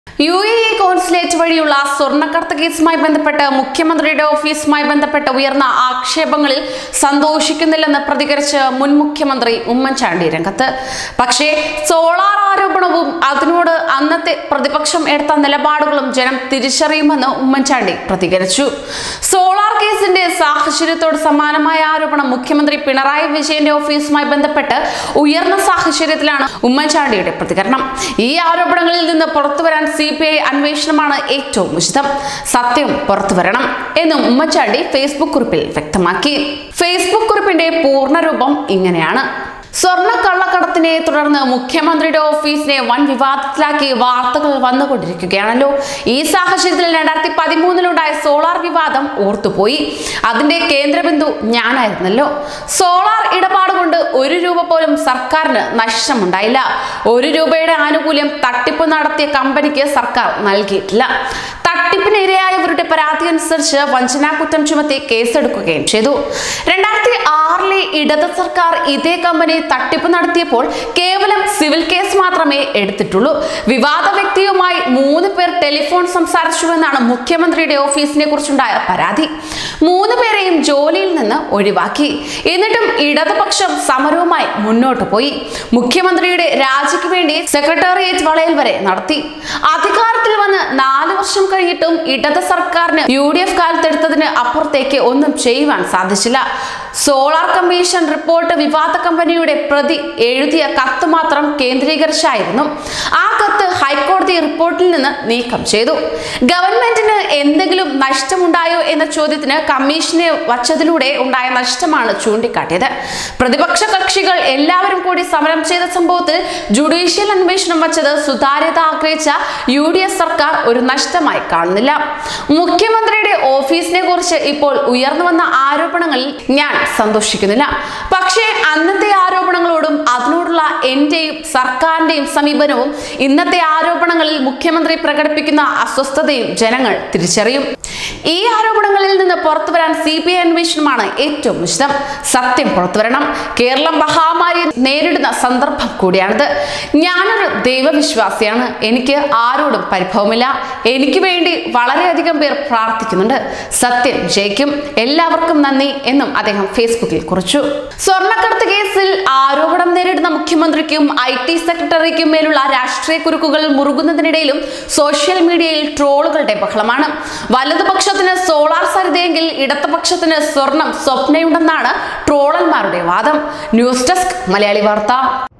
U A E consulate വഴിയുള്ള സ്വർണ്ണക്കടത്ത് കേസുമായി ബന്ധപ്പെട്ട് മുഖ്യമന്ത്രിയുടെ ഓഫീസുമായി ബന്ധപ്പെട്ട് ഉയർന്ന ആക്ഷേപങ്ങളിൽ സന്തോഷിക്കുന്നില്ലെന്ന് പ്രതികരിച്ച് മുൻ മുഖ്യമന്ത്രി ഉമ്മൻചാണ്ടി രംഗത്ത് പക്ഷേ സോളാർ ആരോപണവും അതിനോട് അന്നത്തെ പ്രതിപക്ഷം എടുത്ത നിലപാടുകളും ജനം തിരിച്ചറിയുമെന്ന് ഉമ്മൻചാണ്ടി പ്രതികരിച്ചു സോളാർ കേസിന്റെ സാഹചര്യത്തോട് സമാനമായ ആരോപണം മുഖ്യമന്ത്രി പിണറായി വിജയന്റെ ഓഫീസുമായി ബന്ധപ്പെട്ട് ഉയർന്ന സാഹചര്യത്തിലാണ് ഉമ്മൻചാണ്ടിയുടെ പ്രതികരണം ഈ ആരോപണങ്ങളിൽ നിന്ന് പുറത്തുവരാൻ സി പി ഐ അന്വേഷണമാണ് ഏറ്റവും ഉചിതം സത്യം പുറത്തുവരണം എന്നും ഉമ്മൻചാണ്ടി ഫേസ്ബുക്ക് കുറിപ്പിൽ വ്യക്തമാക്കി ഫേസ്ബുക്ക് കുറിപ്പിന്റെ പൂർണ്ണരൂപം ഇങ്ങനെയാണ് സ്വർണ്ണ കള്ളക്കടത്തിനെ തുടർന്ന് മുഖ്യമന്ത്രിയുടെ ഓഫീസിനെ വൻ വിവാദത്തിലാക്കി വാർത്തകൾ വന്നുകൊണ്ടിരിക്കുകയാണല്ലോ ഈ സാഹചര്യത്തിൽ രണ്ടായിരത്തി പതിമൂന്നിലുണ്ടായ സോളാർ വിവാദം ഓർത്തുപോയി അതിന്റെ കേന്ദ്രബിന്ദു ഞാനായിരുന്നല്ലോ സോളാർ ഇടപാട് കൊണ്ട് ഒരു രൂപ പോലും സർക്കാരിന് നഷ്ടമുണ്ടായില്ല ഒരു രൂപയുടെ ആനുകൂല്യം തട്ടിപ്പ് നടത്തിയ കമ്പനിക്ക് സർക്കാർ നൽകിയിട്ടില്ല തട്ടിപ്പിന് ഇരയായവരുടെ പരാതി അനുസരിച്ച് വഞ്ചനാ കുറ്റം ചുമത്തി കേസെടുക്കുകയും ചെയ്തു രണ്ടായിരത്തി ആറിലെ ഇടത് സർക്കാർ ഇതേ കമ്പനി തട്ടിപ്പ് നടത്തിയപ്പോൾ കേവലം സിവിൽ കേസ് മാത്രമേ എടുത്തിട്ടുള്ളൂ വിവാദ വ്യക്തിയുമായി മൂന്ന് പേർ ടെലിഫോൺ സംസാരിച്ചുവെന്നാണ് മുഖ്യമന്ത്രിയുടെ ഓഫീസിനെ കുറിച്ചുണ്ടായ പരാതി മൂന്ന് പേരെയും ജോലിയിൽ നിന്ന് ഒഴിവാക്കി എന്നിട്ടും ഇടതുപക്ഷം സമരവുമായി മുന്നോട്ട് പോയി മുഖ്യമന്ത്രിയുടെ രാജിക്ക് വേണ്ടി സെക്രട്ടേറിയറ്റ് വളയൽ വരെ നടത്തി അധികാരത്തിൽ വന്ന് നാല് വർഷം കഴിഞ്ഞിട്ടും ഇടത് സർക്കാരിന് യു ഡി എഫ് കാലത്തെടുത്തതിന് അപ്പുറത്തേക്ക് ഒന്നും ചെയ്യുവാൻ സാധിച്ചില്ല സോളാർ കമ്മീഷൻ റിപ്പോർട്ട് വിവാദ കമ്പനിയുടെ പ്രതി എഴുതിയ കത്ത് മാത്രം കേന്ദ്രീകരിച്ചായിരുന്നു ആ കത്ത് ഹൈക്കോടതി റിപ്പോർട്ടിൽ നിന്ന് നീക്കം ചെയ്തു ഗവൺമെന്റിന് എന്തെങ്കിലും നഷ്ടമുണ്ടായോ എന്ന ചോദ്യത്തിന് കമ്മീഷനെ വച്ചതിലൂടെ ഉണ്ടായ നഷ്ടമാണ് ചൂണ്ടിക്കാട്ടിയത് പ്രതിപക്ഷ കക്ഷികൾ എല്ലാവരും കൂടി സമരം ചെയ്ത സംഭവത്തിൽ ജുഡീഷ്യൽ അന്വേഷണം വച്ചത് സുതാര്യത ആഗ്രഹിച്ച യു ഡി എഫ് സർക്കാർ ഒരു നഷ്ടമായി കാണുന്നില്ല മുഖ്യമന്ത്രിയുടെ ഓഫീസിനെ കുറിച്ച് ഇപ്പോൾ ഉയർന്നു വന്ന ആരോപണങ്ങളിൽ ഞാൻ സന്തോഷിക്കുന്നില്ല പക്ഷേ അന്നത്തെ ആരോപണങ്ങളോടും അതിനോടുള്ള എന്റെയും സർക്കാരിന്റെയും സമീപനവും ഇന്നത്തെ ആരോപണങ്ങളിൽ മുഖ്യമന്ത്രി പ്രകടിപ്പിക്കുന്ന അസ്വസ്ഥതയും ജനങ്ങൾ തിരിച്ചറിയും ഈ ആരോപണങ്ങളിൽ നിന്ന് പുറത്തു വരാൻ സി ബി ഐ അന്വേഷണമാണ് ഏറ്റവും ഉചിതം സത്യം പുറത്തുവരണം കേരളം മഹാമാരി നേരിടുന്ന സന്ദർഭം കൂടിയാണിത് ഞാനൊരു ദൈവവിശ്വാസിയാണ് എനിക്ക് ആരോടും പരിഭവമില്ല എനിക്ക് വേണ്ടി വളരെയധികം പേർ പ്രാർത്ഥിക്കുന്നുണ്ട് സത്യം ജയിക്കും എല്ലാവർക്കും നന്ദി എന്നും അദ്ദേഹം ഫേസ്ബുക്കിൽ കുറിച്ചു സ്വർണ്ണക്കടത്ത് കേസിൽ ആരോപണം നേരിടുന്ന മുഖ്യമന്ത്രിക്കും ഐ ടി സെക്രട്ടറിക്കും മേലുള്ള രാഷ്ട്രീയ കുരുക്കുകൾ മുറുകുന്നതിനിടയിലും സോഷ്യൽ മീഡിയയിൽ ട്രോളുകളുടെ ബഹളമാണ് വലതുപക്ഷത്തിന് സോളാർ സരിതയെങ്കിൽ ഇടതുപക്ഷത്തിന് സ്വർണം സ്വപ്നയുണ്ടെന്നാണ് ട്രോളന്മാരുടെ വാദം ന്യൂസ് ഡെസ്ക് മലയാളി വാർത്ത